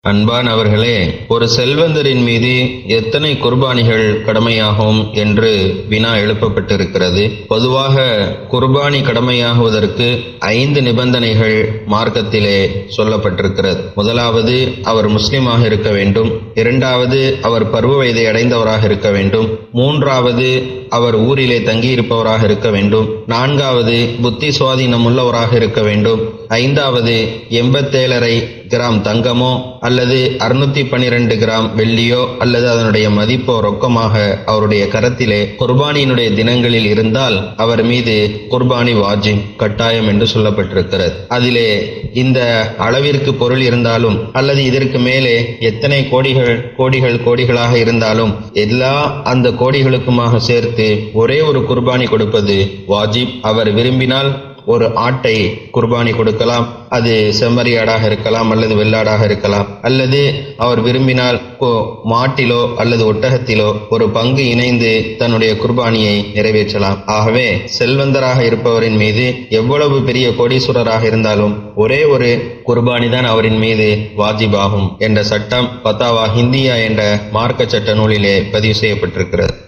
அன்பானவர்களே ஒரு செல்வந்தரின் மீது எத்தனை குர்பானிகள் கடமையாகும் என்று வினா எழுப்பப்பட்டிருக்கிறது பொதுவாக குர்பானி கடமையாகுவதற்கு ஐந்து நிபந்தனைகள் மார்க்கத்திலே சொல்லப்பட்டிருக்கிறது முதலாவது அவர் முஸ்லிமாக இருக்க வேண்டும் இரண்டாவது அவர் பருவ வயதை அடைந்தவராக இருக்க வேண்டும் மூன்றாவது அவர் ஊரிலே தங்கியிருப்பவராக இருக்க வேண்டும் நான்காவது புத்தி சுவாதீனம் உள்ளவராக இருக்க வேண்டும் ஐந்தாவது எண்பத்தேழரை கிராம் தங்கமோ அல்லது அறுநூத்தி பனிரெண்டு கிராம் வெள்ளியோ அல்லது அதனுடைய மதிப்போ ரொக்கமாக அவருடைய கரத்திலே குர்பானியினுடைய தினங்களில் இருந்தால் அவர் மீது குர்பானி வாஜிப் கட்டாயம் என்று சொல்லப்பட்டிருக்கிறது அதிலே இந்த அளவிற்கு பொருள் இருந்தாலும் அல்லது இதற்கு மேலே எத்தனை கோடிகள் கோடிகள் கோடிகளாக இருந்தாலும் எல்லா அந்த கோடிகளுக்குமாக சேர்த்து ஒரே ஒரு குர்பானி கொடுப்பது வாஜிப் அவர் விரும்பினால் ஒரு ஆட்டை குர்பானி கொடுக்கலாம் அது செம்மறியாடாக இருக்கலாம் அல்லது வெள்ளாடாக இருக்கலாம் அல்லது அவர் விரும்பினால் மாட்டிலோ அல்லது ஒட்டகத்திலோ ஒரு பங்கு இணைந்து தன்னுடைய குர்பானியை நிறைவேற்றலாம் ஆகவே செல்வந்தராக இருப்பவரின் மீது எவ்வளவு பெரிய கோடீஸ்வரராக இருந்தாலும் ஒரே ஒரு குர்பானி தான் அவரின் மீது வாஜிபாகும் என்ற சட்டம் பத்தாவா ஹிந்தியா என்ற மார்க்க சட்ட நூலிலே பதிவு செய்யப்பட்டிருக்கிறது